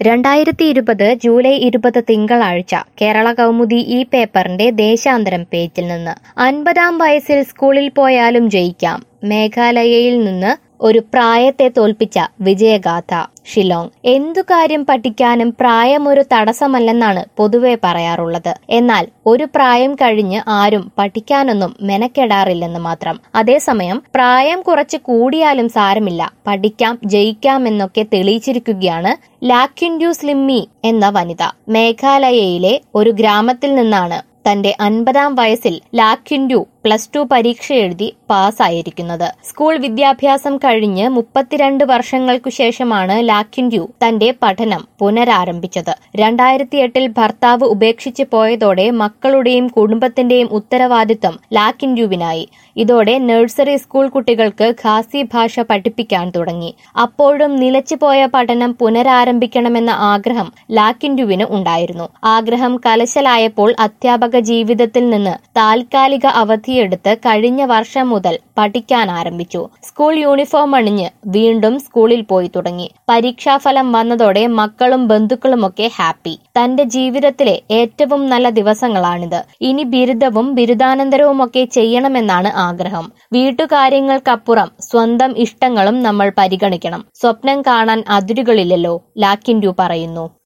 രണ്ടായിരത്തി ഇരുപത് ജൂലൈ ഇരുപത് തിങ്കളാഴ്ച കേരള കൗമുദി ഈ പേപ്പറിന്റെ ദേശാന്തരം പേജിൽ നിന്ന് അൻപതാം വയസ്സിൽ സ്കൂളിൽ പോയാലും ജയിക്കാം മേഘാലയയിൽ നിന്ന് ഒരു പ്രായത്തെ തോൽപ്പിച്ച വിജയഗാഥ ഷിലോങ് എന്തു കാര്യം പഠിക്കാനും പ്രായം ഒരു തടസ്സമല്ലെന്നാണ് പൊതുവെ പറയാറുള്ളത് എന്നാൽ ഒരു പ്രായം കഴിഞ്ഞ് ആരും പഠിക്കാനൊന്നും മെനക്കെടാറില്ലെന്ന് മാത്രം അതേസമയം പ്രായം കുറച്ച് കൂടിയാലും സാരമില്ല പഠിക്കാം ജയിക്കാം എന്നൊക്കെ തെളിയിച്ചിരിക്കുകയാണ് ലാക്യുൻഡ്യൂ സ്ലിമ്മി എന്ന വനിത മേഘാലയയിലെ ഒരു ഗ്രാമത്തിൽ നിന്നാണ് തന്റെ അൻപതാം വയസ്സിൽ ലാക്യുൻഡ്യൂ പ്ലസ് ടു പരീക്ഷ എഴുതി പാസ്സായിരിക്കുന്നത് സ്കൂൾ വിദ്യാഭ്യാസം കഴിഞ്ഞ് മുപ്പത്തിരണ്ട് വർഷങ്ങൾക്കു ശേഷമാണ് ലാക്യുൻഡ്യൂ തന്റെ പഠനം പുനരാരംഭിച്ചത് രണ്ടായിരത്തി എട്ടിൽ ഭർത്താവ് ഉപേക്ഷിച്ച് പോയതോടെ മക്കളുടെയും കുടുംബത്തിന്റെയും ഉത്തരവാദിത്വം ലാക്യുൻഡ്യൂവിനായി ഇതോടെ നഴ്സറി സ്കൂൾ കുട്ടികൾക്ക് ഖാസി ഭാഷ പഠിപ്പിക്കാൻ തുടങ്ങി അപ്പോഴും നിലച്ചുപോയ പഠനം പുനരാരംഭിക്കണമെന്ന ആഗ്രഹം ലാക്കിൻഡുവിന് ഉണ്ടായിരുന്നു ആഗ്രഹം കലശലായപ്പോൾ അധ്യാപക ജീവിതത്തിൽ നിന്ന് താൽക്കാലിക അവധിയെടുത്ത് കഴിഞ്ഞ വർഷം മുതൽ പഠിക്കാൻ ആരംഭിച്ചു സ്കൂൾ യൂണിഫോം അണിഞ്ഞ് വീണ്ടും സ്കൂളിൽ പോയി തുടങ്ങി പരീക്ഷാഫലം വന്നതോടെ മക്കളും ബന്ധുക്കളുമൊക്കെ ഹാപ്പി തന്റെ ജീവിതത്തിലെ ഏറ്റവും നല്ല ദിവസങ്ങളാണിത് ഇനി ബിരുദവും ബിരുദാനന്തരവുമൊക്കെ ചെയ്യണമെന്നാണ് ആഗ്രഹം വീട്ടുകാര്യങ്ങൾക്കപ്പുറം സ്വന്തം ഇഷ്ടങ്ങളും നമ്മൾ പരിഗണിക്കണം സ്വപ്നം കാണാൻ അതിരുകളില്ലല്ലോ ലാക്കിൻഡു പറയുന്നു